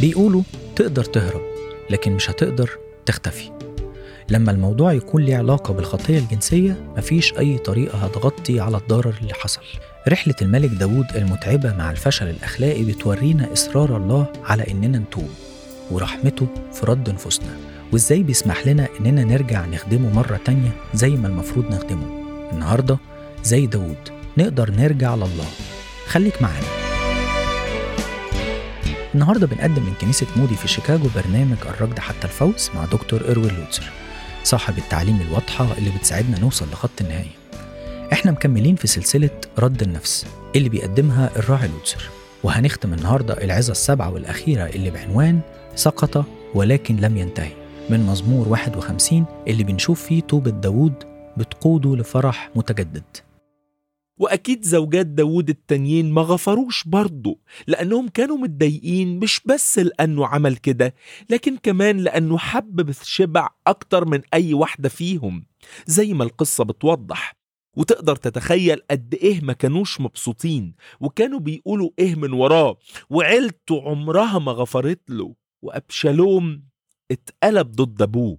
بيقولوا تقدر تهرب لكن مش هتقدر تختفي لما الموضوع يكون ليه علاقة بالخطية الجنسية مفيش أي طريقة هتغطي على الضرر اللي حصل رحلة الملك داود المتعبة مع الفشل الأخلاقي بتورينا إصرار الله على إننا نتوب ورحمته في رد نفوسنا وإزاي بيسمح لنا إننا نرجع نخدمه مرة تانية زي ما المفروض نخدمه النهاردة زي داود نقدر نرجع لله خليك معانا النهارده بنقدم من كنيسة مودي في شيكاغو برنامج الركض حتى الفوز مع دكتور إروين لوتسر صاحب التعليم الواضحة اللي بتساعدنا نوصل لخط النهاية احنا مكملين في سلسلة رد النفس اللي بيقدمها الراعي لوتسر وهنختم النهاردة العظة السبعة والأخيرة اللي بعنوان سقط ولكن لم ينتهي من مزمور 51 اللي بنشوف فيه توبة داود بتقوده لفرح متجدد وأكيد زوجات داوود التانيين ما غفروش برضه لأنهم كانوا متضايقين مش بس لأنه عمل كده لكن كمان لأنه حب بثشبع أكتر من أي واحدة فيهم زي ما القصة بتوضح وتقدر تتخيل قد إيه ما كانوش مبسوطين وكانوا بيقولوا إيه من وراه وعيلته عمرها ما غفرت له وأبشالوم اتقلب ضد أبوه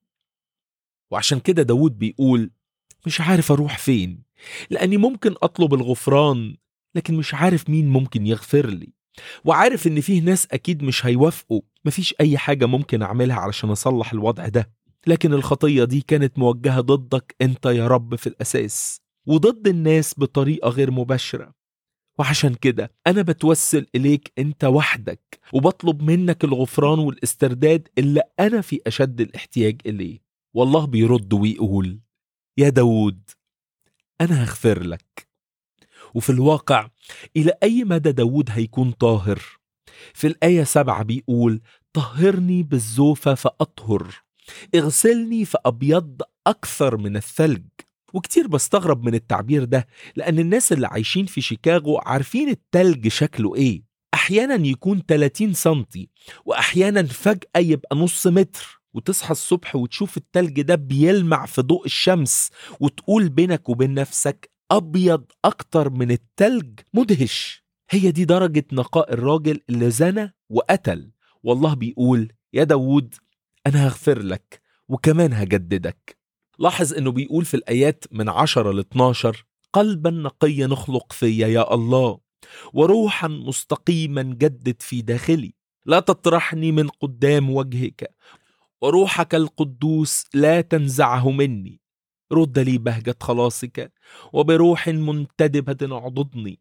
وعشان كده داود بيقول مش عارف أروح فين لأني ممكن أطلب الغفران لكن مش عارف مين ممكن يغفر لي وعارف إن فيه ناس أكيد مش هيوافقوا مفيش أي حاجة ممكن أعملها علشان أصلح الوضع ده لكن الخطية دي كانت موجهة ضدك أنت يا رب في الأساس وضد الناس بطريقة غير مباشرة وعشان كده أنا بتوسل إليك أنت وحدك وبطلب منك الغفران والاسترداد اللي أنا في أشد الاحتياج إليه والله بيرد ويقول يا داود أنا هغفر لك وفي الواقع إلى أي مدى داود هيكون طاهر في الآية سبعة بيقول طهرني بالزوفة فأطهر اغسلني فأبيض أكثر من الثلج وكتير بستغرب من التعبير ده لأن الناس اللي عايشين في شيكاغو عارفين التلج شكله إيه أحيانا يكون 30 سنتي وأحيانا فجأة يبقى نص متر وتصحى الصبح وتشوف التلج ده بيلمع في ضوء الشمس وتقول بينك وبين نفسك أبيض أكتر من التلج مدهش هي دي درجة نقاء الراجل اللي زنى وقتل والله بيقول يا داود أنا هغفر لك وكمان هجددك لاحظ أنه بيقول في الآيات من 10 ل 12 قلبا نقيا نخلق فيا يا الله وروحا مستقيما جدد في داخلي لا تطرحني من قدام وجهك وروحك القدوس لا تنزعه مني رد لي بهجة خلاصك وبروح منتدبة اعضدني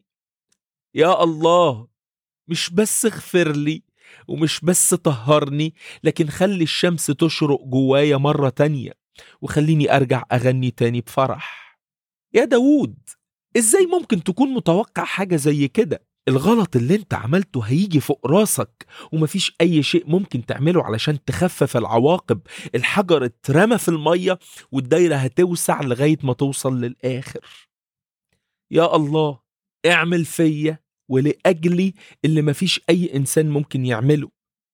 يا الله مش بس اغفر لي ومش بس طهرني لكن خلي الشمس تشرق جوايا مرة تانية وخليني أرجع أغني تاني بفرح يا داود إزاي ممكن تكون متوقع حاجة زي كده الغلط اللي انت عملته هيجي فوق راسك ومفيش اي شيء ممكن تعمله علشان تخفف العواقب الحجر اترمى في المية والدايرة هتوسع لغاية ما توصل للآخر يا الله اعمل فيا ولأجلي اللي مفيش أي إنسان ممكن يعمله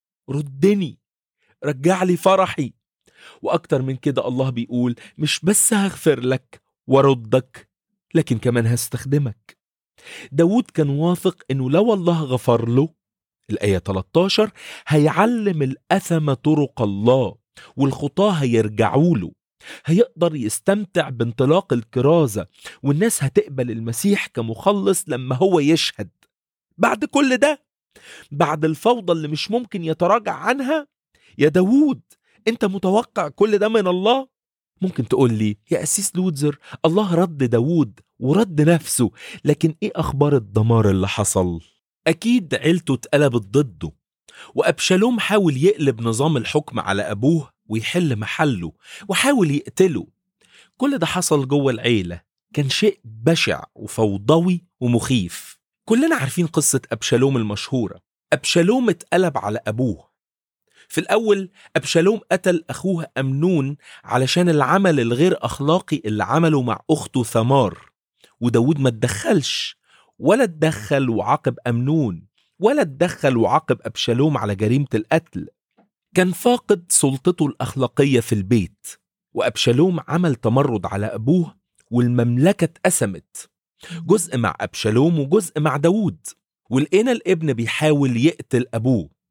ردني رجع لي فرحي وأكتر من كده الله بيقول مش بس هغفر لك وردك لكن كمان هستخدمك داود كان واثق انه لو الله غفر له الآية 13 هيعلم الأثم طرق الله والخطاة هيرجعوا له هيقدر يستمتع بانطلاق الكرازة والناس هتقبل المسيح كمخلص لما هو يشهد بعد كل ده بعد الفوضى اللي مش ممكن يتراجع عنها يا داود انت متوقع كل ده من الله ممكن تقول لي يا أسيس لودزر الله رد داود ورد نفسه لكن إيه أخبار الدمار اللي حصل؟ أكيد عيلته اتقلبت ضده وأبشالوم حاول يقلب نظام الحكم على أبوه ويحل محله وحاول يقتله كل ده حصل جوه العيلة كان شيء بشع وفوضوي ومخيف كلنا عارفين قصة أبشالوم المشهورة أبشالوم اتقلب على أبوه في الأول أبشالوم قتل أخوه أمنون علشان العمل الغير أخلاقي اللي عمله مع أخته ثمار وداود ما اتدخلش ولا اتدخل وعاقب أمنون ولا اتدخل وعاقب أبشالوم على جريمة القتل كان فاقد سلطته الأخلاقية في البيت وأبشالوم عمل تمرد على أبوه والمملكة اتقسمت جزء مع أبشالوم وجزء مع داود ولقينا الابن بيحاول يقتل أبوه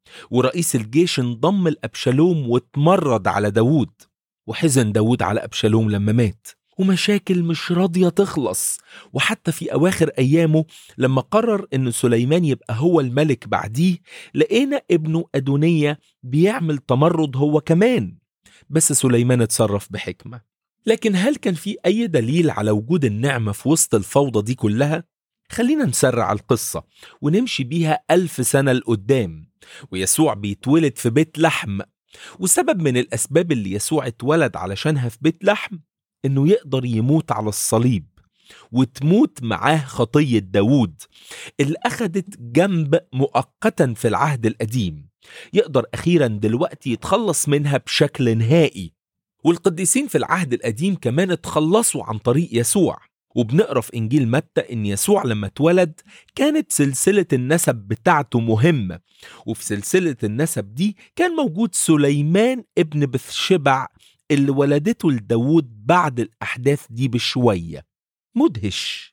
ورئيس الجيش انضم لأبشالوم واتمرد على داوود وحزن داوود على أبشالوم لما مات ومشاكل مش راضية تخلص وحتى في أواخر أيامه لما قرر إن سليمان يبقى هو الملك بعديه لقينا ابنه أدونية بيعمل تمرد هو كمان بس سليمان اتصرف بحكمة لكن هل كان في أي دليل على وجود النعمة في وسط الفوضى دي كلها؟ خلينا نسرع القصة ونمشي بيها ألف سنة لقدام ويسوع بيتولد في بيت لحم وسبب من الأسباب اللي يسوع اتولد علشانها في بيت لحم إنه يقدر يموت على الصليب وتموت معاه خطية داوود اللي أخدت جنب مؤقتا في العهد القديم يقدر أخيرا دلوقتي يتخلص منها بشكل نهائي والقديسين في العهد القديم كمان اتخلصوا عن طريق يسوع وبنقرا في انجيل متى ان يسوع لما اتولد كانت سلسله النسب بتاعته مهمه وفي سلسله النسب دي كان موجود سليمان ابن بثشبع اللي ولدته لداوود بعد الاحداث دي بشويه مدهش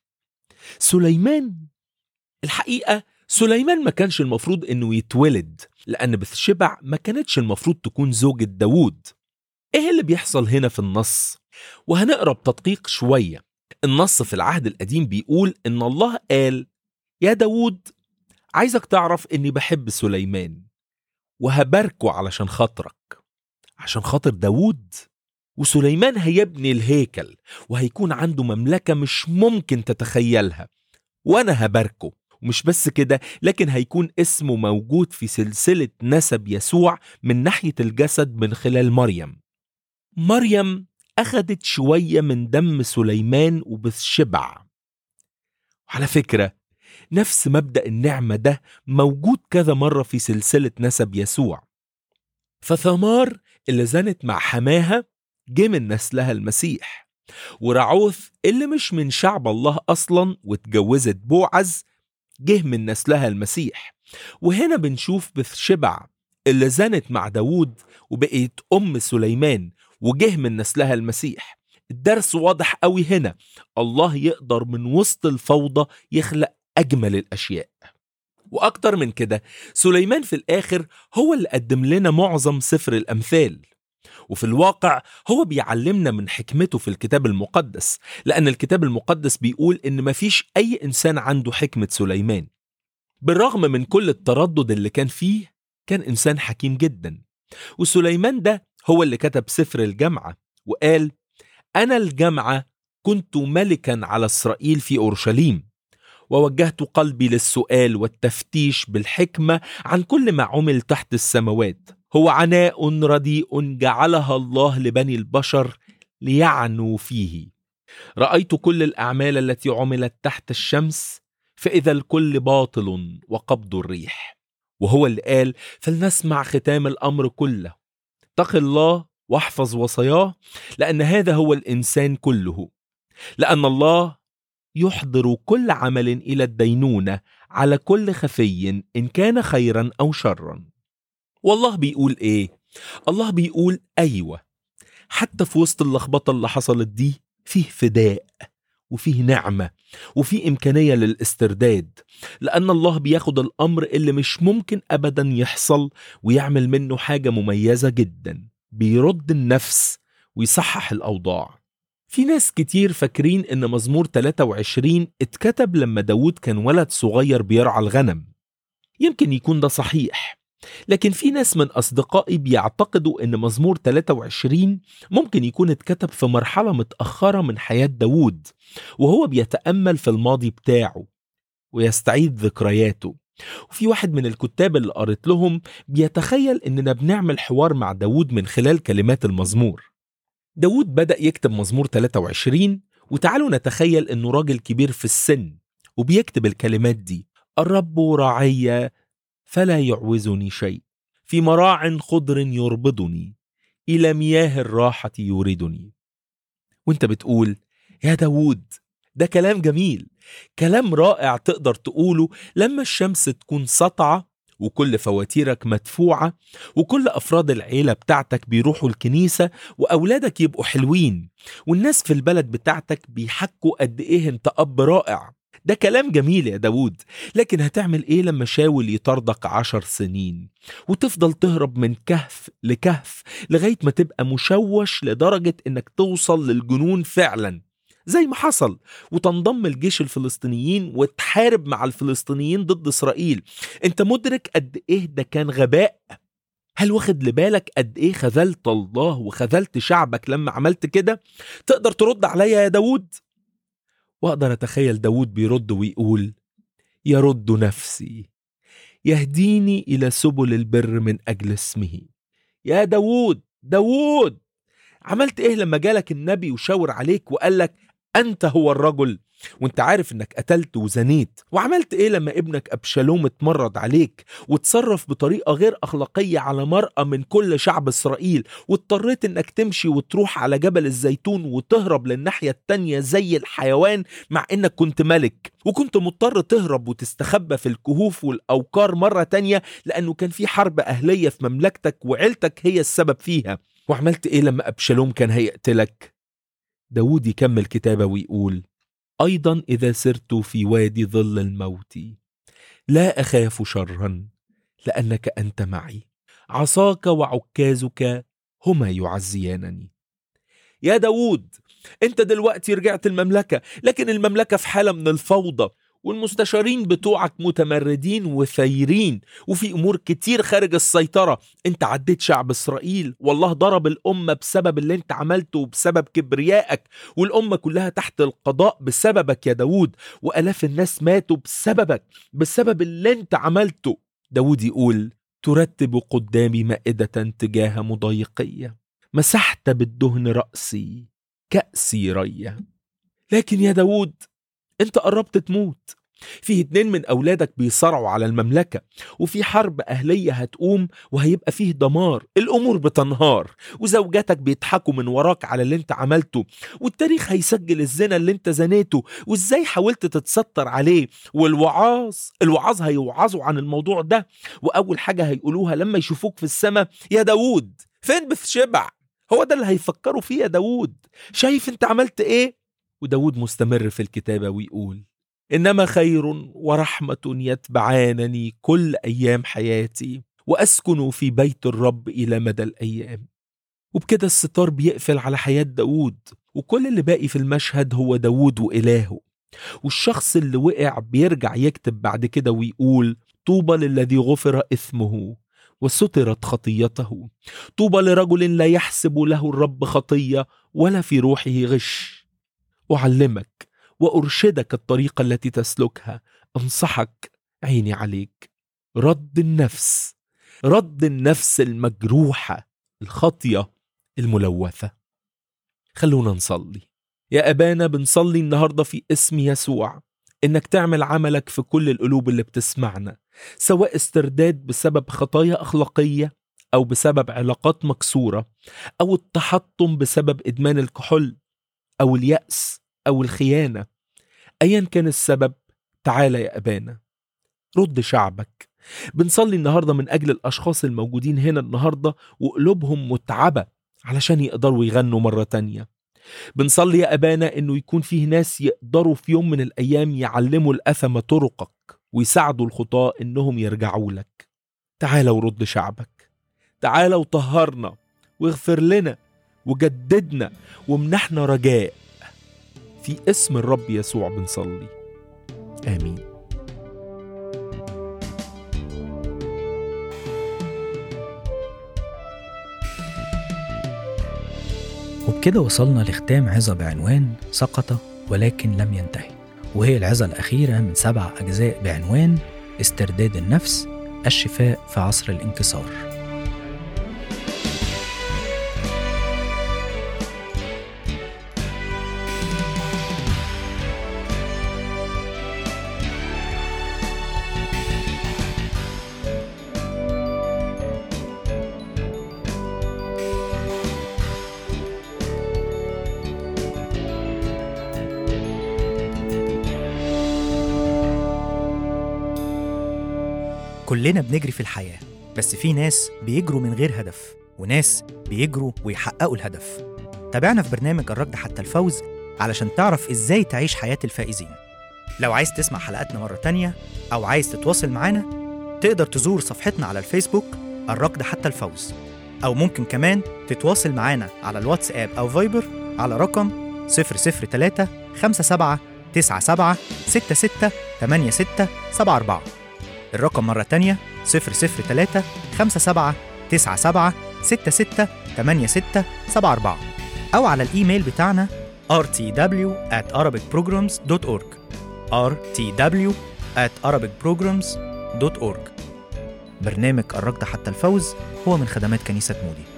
سليمان الحقيقه سليمان ما كانش المفروض انه يتولد لان بثشبع ما كانتش المفروض تكون زوجة داوود ايه اللي بيحصل هنا في النص وهنقرا بتدقيق شويه النص في العهد القديم بيقول ان الله قال يا داوود عايزك تعرف اني بحب سليمان وهباركه علشان خاطرك عشان خاطر داوود وسليمان هيبني الهيكل وهيكون عنده مملكة مش ممكن تتخيلها وانا هباركه ومش بس كده لكن هيكون اسمه موجود في سلسلة نسب يسوع من ناحية الجسد من خلال مريم مريم أخدت شوية من دم سليمان وبثشبع وعلى فكرة نفس مبدأ النعمة ده موجود كذا مرة في سلسلة نسب يسوع فثمار اللي زنت مع حماها جه من نسلها المسيح ورعوث اللي مش من شعب الله أصلا واتجوزت بوعز جه من نسلها المسيح وهنا بنشوف بثشبع اللي زنت مع داوود وبقيت أم سليمان وجه من نسلها المسيح الدرس واضح قوي هنا الله يقدر من وسط الفوضى يخلق أجمل الأشياء وأكتر من كده سليمان في الآخر هو اللي قدم لنا معظم سفر الأمثال وفي الواقع هو بيعلمنا من حكمته في الكتاب المقدس لأن الكتاب المقدس بيقول إن مفيش أي إنسان عنده حكمة سليمان بالرغم من كل التردد اللي كان فيه كان إنسان حكيم جدا وسليمان ده هو اللي كتب سفر الجامعة وقال أنا الجامعة كنت ملكا على إسرائيل في أورشليم ووجهت قلبي للسؤال والتفتيش بالحكمة عن كل ما عمل تحت السماوات هو عناء رديء جعلها الله لبني البشر ليعنوا فيه رأيت كل الأعمال التي عملت تحت الشمس فإذا الكل باطل وقبض الريح وهو اللي قال فلنسمع ختام الأمر كله اتق الله واحفظ وصاياه لأن هذا هو الإنسان كله لأن الله يحضر كل عمل إلى الدينونة على كل خفي إن كان خيرا أو شرا والله بيقول إيه؟ الله بيقول أيوة حتى في وسط اللخبطة اللي حصلت دي فيه فداء وفيه نعمة وفيه إمكانية للاسترداد لأن الله بياخد الأمر اللي مش ممكن أبدا يحصل ويعمل منه حاجة مميزة جدا بيرد النفس ويصحح الأوضاع في ناس كتير فاكرين إن مزمور 23 اتكتب لما داود كان ولد صغير بيرعى الغنم يمكن يكون ده صحيح لكن في ناس من أصدقائي بيعتقدوا إن مزمور 23 ممكن يكون اتكتب في مرحلة متأخرة من حياة داود وهو بيتأمل في الماضي بتاعه ويستعيد ذكرياته وفي واحد من الكتاب اللي قريت لهم بيتخيل إننا بنعمل حوار مع داود من خلال كلمات المزمور داود بدأ يكتب مزمور 23 وتعالوا نتخيل إنه راجل كبير في السن وبيكتب الكلمات دي الرب راعي فلا يعوزني شيء في مراع خضر يربضني إلى مياه الراحة يوردني وانت بتقول يا داود ده كلام جميل كلام رائع تقدر تقوله لما الشمس تكون سطعة وكل فواتيرك مدفوعة وكل أفراد العيلة بتاعتك بيروحوا الكنيسة وأولادك يبقوا حلوين والناس في البلد بتاعتك بيحكوا قد إيه أنت أب رائع ده كلام جميل يا داود لكن هتعمل ايه لما شاول يطاردك عشر سنين وتفضل تهرب من كهف لكهف لغاية ما تبقى مشوش لدرجة انك توصل للجنون فعلا زي ما حصل وتنضم الجيش الفلسطينيين وتحارب مع الفلسطينيين ضد اسرائيل انت مدرك قد ايه ده كان غباء هل واخد لبالك قد ايه خذلت الله وخذلت شعبك لما عملت كده تقدر ترد عليا يا داود واقدر اتخيل داود بيرد ويقول يرد نفسي يهديني الى سبل البر من اجل اسمه يا داود داود عملت ايه لما جالك النبي وشاور عليك وقال لك انت هو الرجل وانت عارف انك قتلت وزنيت وعملت ايه لما ابنك ابشالوم اتمرد عليك وتصرف بطريقه غير اخلاقيه على مرأة من كل شعب اسرائيل واضطريت انك تمشي وتروح على جبل الزيتون وتهرب للناحيه التانيه زي الحيوان مع انك كنت ملك وكنت مضطر تهرب وتستخبى في الكهوف والاوكار مره تانيه لانه كان في حرب اهليه في مملكتك وعيلتك هي السبب فيها وعملت ايه لما ابشالوم كان هيقتلك داود يكمل كتابه ويقول ايضا اذا سرت في وادي ظل الموت لا اخاف شرا لانك انت معي عصاك وعكازك هما يعزيانني يا داود انت دلوقتي رجعت المملكة لكن المملكة في حالة من الفوضى والمستشارين بتوعك متمردين وثايرين وفي امور كتير خارج السيطره انت عديت شعب اسرائيل والله ضرب الامه بسبب اللي انت عملته وبسبب كبريائك والامه كلها تحت القضاء بسببك يا داود والاف الناس ماتوا بسببك بسبب اللي انت عملته داود يقول ترتب قدامي مائده تجاه مضايقيه مسحت بالدهن راسي كاسي ريه لكن يا داود انت قربت تموت في اتنين من أولادك بيصارعوا على المملكة وفي حرب أهلية هتقوم وهيبقى فيه دمار الأمور بتنهار وزوجاتك بيضحكوا من وراك على اللي انت عملته والتاريخ هيسجل الزنا اللي انت زنيته وازاي حاولت تتستر عليه والوعاظ الوعاظ هيوعظوا عن الموضوع ده وأول حاجة هيقولوها لما يشوفوك في السماء يا داوود فين بتشبع هو ده اللي هيفكروا فيه يا داوود شايف انت عملت ايه وداود مستمر في الكتابة ويقول إنما خير ورحمة يتبعانني كل أيام حياتي وأسكن في بيت الرب إلى مدى الأيام وبكده الستار بيقفل على حياة داود وكل اللي باقي في المشهد هو داود وإلهه والشخص اللي وقع بيرجع يكتب بعد كده ويقول طوبى للذي غفر إثمه وسترت خطيته طوبى لرجل لا يحسب له الرب خطية ولا في روحه غش أعلمك وأرشدك الطريقة التي تسلكها أنصحك عيني عليك رد النفس رد النفس المجروحة الخاطية الملوثة خلونا نصلي يا أبانا بنصلي النهاردة في اسم يسوع إنك تعمل عملك في كل القلوب اللي بتسمعنا سواء استرداد بسبب خطايا أخلاقية أو بسبب علاقات مكسورة أو التحطم بسبب إدمان الكحول أو اليأس أو الخيانة أيا كان السبب تعال يا أبانا رد شعبك بنصلي النهاردة من أجل الأشخاص الموجودين هنا النهاردة وقلوبهم متعبة علشان يقدروا يغنوا مرة تانية بنصلي يا أبانا إنه يكون فيه ناس يقدروا في يوم من الأيام يعلموا الأثم طرقك ويساعدوا الخطاة إنهم يرجعوا لك تعال ورد شعبك تعال وطهرنا واغفر لنا وجددنا ومنحنا رجاء في اسم الرب يسوع بنصلي آمين وبكده وصلنا لختام عظة بعنوان سقط ولكن لم ينتهي وهي العظة الأخيرة من سبع أجزاء بعنوان استرداد النفس الشفاء في عصر الانكسار كلنا بنجري في الحياة بس في ناس بيجروا من غير هدف وناس بيجروا ويحققوا الهدف تابعنا في برنامج الركض حتى الفوز علشان تعرف ازاي تعيش حياة الفائزين لو عايز تسمع حلقاتنا مرة تانية أو عايز تتواصل معانا تقدر تزور صفحتنا على الفيسبوك الركض حتى الفوز أو ممكن كمان تتواصل معانا على الواتساب أو فايبر على رقم 003 57 97 66 86 74 الرقم مرة تانية 003 57 97 66 86 74 أو على الإيميل بتاعنا rtw at arabicprograms.org rtw at arabicprograms.org برنامج الركض حتى الفوز هو من خدمات كنيسة مودي